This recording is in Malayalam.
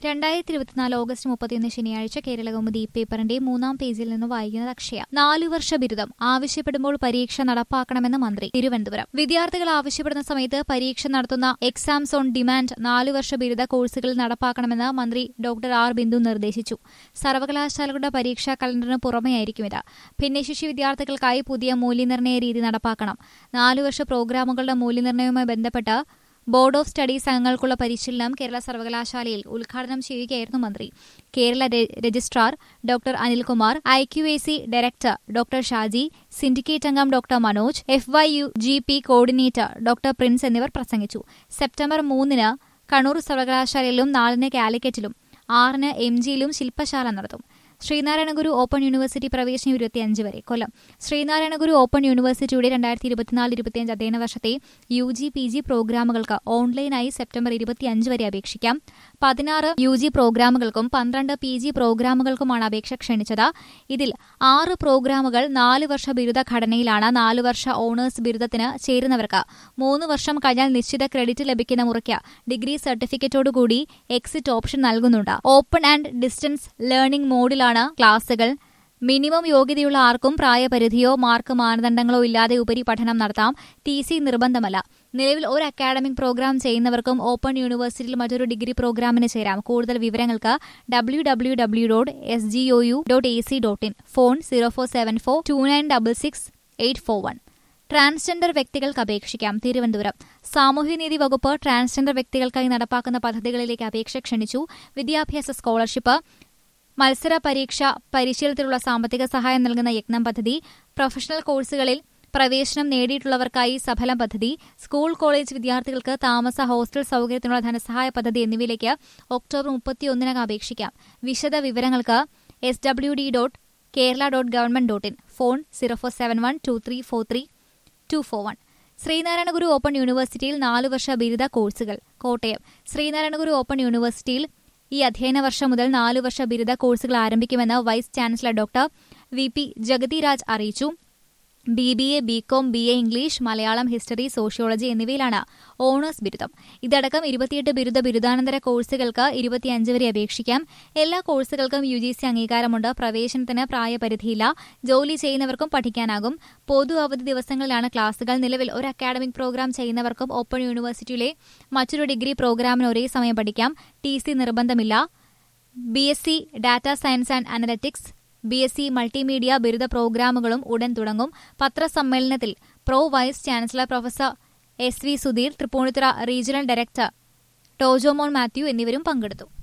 രണ്ടായിരത്തി ഇരുപത്തിനാല് ഓഗസ്റ്റ് മുപ്പത്തിയൊന്ന് ശനിയാഴ്ച കേരളകൗമുദി പേപ്പറിന്റെ മൂന്നാം പേജിൽ നിന്ന് വായിക്കുന്നത് അക്ഷയ നാലു വർഷ ബിരുദം ആവശ്യപ്പെടുമ്പോൾ പരീക്ഷ നടപ്പാക്കണമെന്ന് മന്ത്രി തിരുവനന്തപുരം വിദ്യാർത്ഥികൾ ആവശ്യപ്പെടുന്ന സമയത്ത് പരീക്ഷ നടത്തുന്ന എക്സാംസ് ഓൺ ഡിമാൻഡ് നാലു വർഷ ബിരുദ കോഴ്സുകളിൽ നടപ്പാക്കണമെന്ന് മന്ത്രി ഡോക്ടർ ആർ ബിന്ദു നിർദ്ദേശിച്ചു സർവകലാശാലകളുടെ പരീക്ഷാ കലണ്ടറിന് പുറമെയായിരിക്കും ഇത് ഭിന്നശേഷി വിദ്യാർത്ഥികൾക്കായി പുതിയ മൂല്യനിർണ്ണയ രീതി നടപ്പാക്കണം നാലു വർഷ പ്രോഗ്രാമുകളുടെ മൂല്യനിർണ്ണയവുമായി ബന്ധപ്പെട്ട് ബോർഡ് ഓഫ് സ്റ്റഡീസ് അംഗങ്ങൾക്കുള്ള പരിശീലനം കേരള സർവകലാശാലയിൽ ഉദ്ഘാടനം ചെയ്യുകയായിരുന്നു മന്ത്രി കേരള രെ- registrar doctor Anilkumar I Q A C director doctor Shaji syndicate അംഗം doctor Manoj F Y U G P coordinator doctor Prince എന്നിവർ പ്രസംഗിച്ചു സെപ്റ്റംബർ മൂന്നിന് കണ്ണൂർ സർവകലാശാലയിലും നാലിന് കാലിക്കറ്റിലും ആറിന് എം ജിയിലും ശില്പശാല നടത്തും ശ്രീനാരായണ ഗുരു ഓപ്പൺ യൂണിവേഴ്സിറ്റി പ്രവേശനം ഇരുപത്തിയഞ്ച് വരെ കൊല്ലം ശ്രീനാരായണ ഗുരു ഓപ്പൺ യൂണിവേഴ്സിറ്റിയുടെ രണ്ടായിരത്തി ഇരുപത്തിനാല് ഇരുപത്തിയഞ്ച് അധ്യയന വർഷത്തെ യു ജി പി ജി പ്രോഗ്രാമുകൾക്ക് ഓൺലൈനായി സെപ്റ്റംബർ ഇരുപത്തിയഞ്ച് വരെ അപേക്ഷിക്കാം പതിനാറ് യു ജി പ്രോഗ്രാമുകൾക്കും പന്ത്രണ്ട് പി ജി പ്രോഗ്രാമുകൾക്കുമാണ് അപേക്ഷ ക്ഷണിച്ചത് ഇതിൽ ആറ് പ്രോഗ്രാമുകൾ നാല് വർഷ ബിരുദ ഘടനയിലാണ് നാല് വർഷ ഓണേഴ്സ് ബിരുദത്തിന് ചേരുന്നവർക്ക് മൂന്ന് വർഷം കഴിഞ്ഞാൽ നിശ്ചിത ക്രെഡിറ്റ് ലഭിക്കുന്ന മുറയ്ക്ക് ഡിഗ്രി സർട്ടിഫിക്കറ്റോടുകൂടി എക്സിറ്റ് ഓപ്ഷൻ നൽകുന്നുണ്ട് ഓപ്പൺ ആൻഡ് ഡിസ്റ്റൻസ് ലേണിംഗ് മോഡിലാണ് ക്ലാസുകൾ മിനിമം യോഗ്യതയുള്ള ആർക്കും പ്രായപരിധിയോ മാർക്ക് മാനദണ്ഡങ്ങളോ ഇല്ലാതെ ഉപരിപഠനം നടത്താം ടി സി നിർബന്ധമല്ല നിലവിൽ ഒരു അക്കാഡമിക് പ്രോഗ്രാം ചെയ്യുന്നവർക്കും ഓപ്പൺ യൂണിവേഴ്സിറ്റിയിൽ മറ്റൊരു ഡിഗ്രി പ്രോഗ്രാമിന് ചേരാം കൂടുതൽ വിവരങ്ങൾക്ക് W W W dot S G O U dot A C dot in phone zero four seven four two nine double six eight four one transgender വ്യക്തികൾക്ക് അപേക്ഷിക്കാം തിരുവനന്തപുരം സാമൂഹ്യനീതി വകുപ്പ് ട്രാൻസ്ജെൻഡർ വ്യക്തികൾക്കായി നടപ്പാക്കുന്ന പദ്ധതികളിലേക്ക് അപേക്ഷ ക്ഷണിച്ചു വിദ്യാഭ്യാസ സ്കോളർഷിപ്പ് മത്സര പരീക്ഷ പരിശീലനത്തിലുള്ള സാമ്പത്തിക സഹായം നൽകുന്ന യജ്ഞം പദ്ധതി പ്രൊഫഷണൽ കോഴ്സുകളിൽ പ്രവേശനം നേടിയിട്ടുള്ളവർക്കായി സഫലം പദ്ധതി സ്കൂൾ കോളേജ് വിദ്യാർത്ഥികൾക്ക് താമസ ഹോസ്റ്റൽ സൗകര്യത്തിനുള്ള ധനസഹായ പദ്ധതി എന്നിവയിലേക്ക് ഒക്ടോബർ മുപ്പത്തിയൊന്നിനകം അപേക്ഷിക്കാം വിശദ വിവരങ്ങൾക്ക് S W D dot Kerala dot government dot in phone zero four seven one two three four three two four one Sreenarayana Guru open യൂണിവേഴ്സിറ്റിയിൽ നാലു വർഷ ബിരുദ കോഴ്സുകൾ കോട്ടയം ശ്രീനാരായണ ഗുരു ഓപ്പൺ യൂണിവേഴ്സിറ്റിയിൽ ഈ അധ്യയന വർഷം മുതൽ നാലു വർഷ ബിരുദ കോഴ്സുകൾ ആരംഭിക്കുമെന്ന് vice chancellor doctor V P Jagathiraj അറിയിച്ചു B B A B com B A English Malayalam history sociology എന്നിവയിലാണ് ഓണേഴ്സ് ബിരുദം ഇതടക്കം ഇരുപത്തിയെട്ട് ബിരുദ ബിരുദാനന്തര കോഴ്സുകൾക്ക് ഇരുപത്തിയഞ്ച് വരെ അപേക്ഷിക്കാം എല്ലാ കോഴ്സുകൾക്കും യു ജി സി അംഗീകാരമുണ്ട് പ്രവേശനത്തിന് പ്രായപരിധിയില്ല ജോലി ചെയ്യുന്നവർക്കും പഠിക്കാനാകും പൊതു അവധി ദിവസങ്ങളിലാണ് ക്ലാസുകൾ നിലവിൽ ഒരു അക്കാഡമിക് പ്രോഗ്രാം ചെയ്യുന്നവർക്കും ഓപ്പൺ യൂണിവേഴ്സിറ്റിയിലെ മറ്റൊരു ഡിഗ്രി പ്രോഗ്രാമിന് ഒരേ സമയം പഠിക്കാം ടി സി നിർബന്ധമില്ല B S C data science and analytics B S C multimedia ബിരുദ പ്രോഗ്രാമുകളും ഉടൻ തുടങ്ങും പത്രസമ്മേളനത്തിൽ pro vice chancellor professor S V Sudheer Thrippunithura regional director Tojomon Mathew എന്നിവരും പങ്കെടുത്തു